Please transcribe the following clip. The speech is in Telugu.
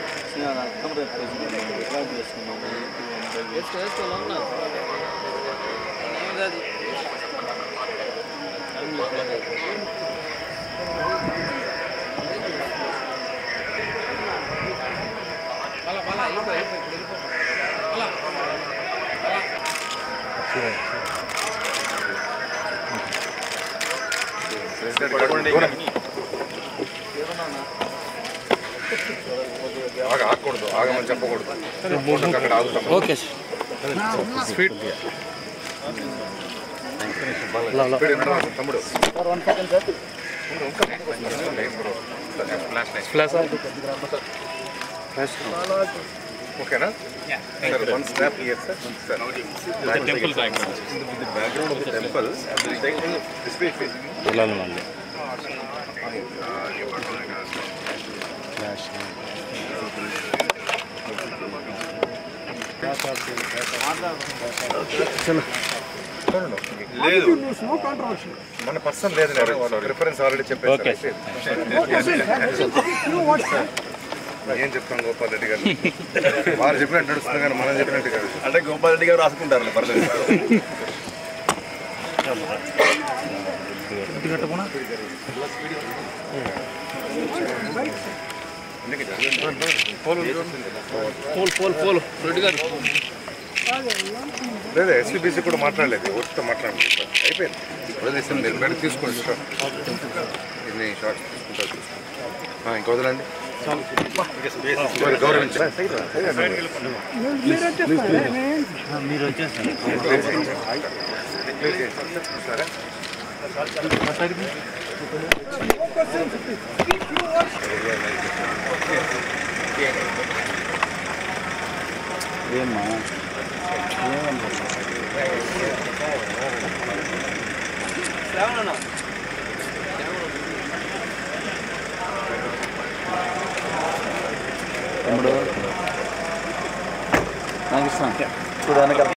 వేసుకో వేసుకో లోపల ఏమిటది పలా పలా వెళ్ళిపో వెళ్ళిపో ఇప్పుడు వెళ్ళిపో పలా పలా ఆగ ఆగకూడదు ఆగమని చెప్పకూడదు అక్కడ ఆగుతాం ఓకే స్పీడ్ స్పీడ్ ఉండరా తమ్ముడు ఫ్లాష్ లైట్ ఓకేనా sir one snap here sir sir temple background the background of the temple display వెళ్ళాలి మళ్ళీ లేదు మన పర్సన్ లేదు ప్రిఫరెన్స్ ఆల్రెడీ చెప్పారు Okay. ఏం చెప్తాం గోపాల్ రెడ్డి గారు వారు చెప్పినట్టు నడుస్తుంది కానీ మనం చెప్పినట్టు కాదు అంటే గోపాల్ రెడ్డి గారు రాసుకుంటారు పర్లేదు పోల్ పోల్ పోల్ రెడ్డి గారు లేదా ఎస్పీబీసీ కూడా మాట్లాడలేదు ఓటుతో మాట్లాడలేదు సార్. అయిపోయింది వదిలేసాను మీరు మేడం తీసుకోండి సార్ ఇన్ని షార్ట్స్ తీసుకుంటారు తీసుకోండి. ఆ, ఇంకా వదలండి మరి గౌరవించండి మీరు వచ్చేస్తారు సరే ఏమ్మా తమ్ముడు నాకు ఇస్తాను చూడడానికి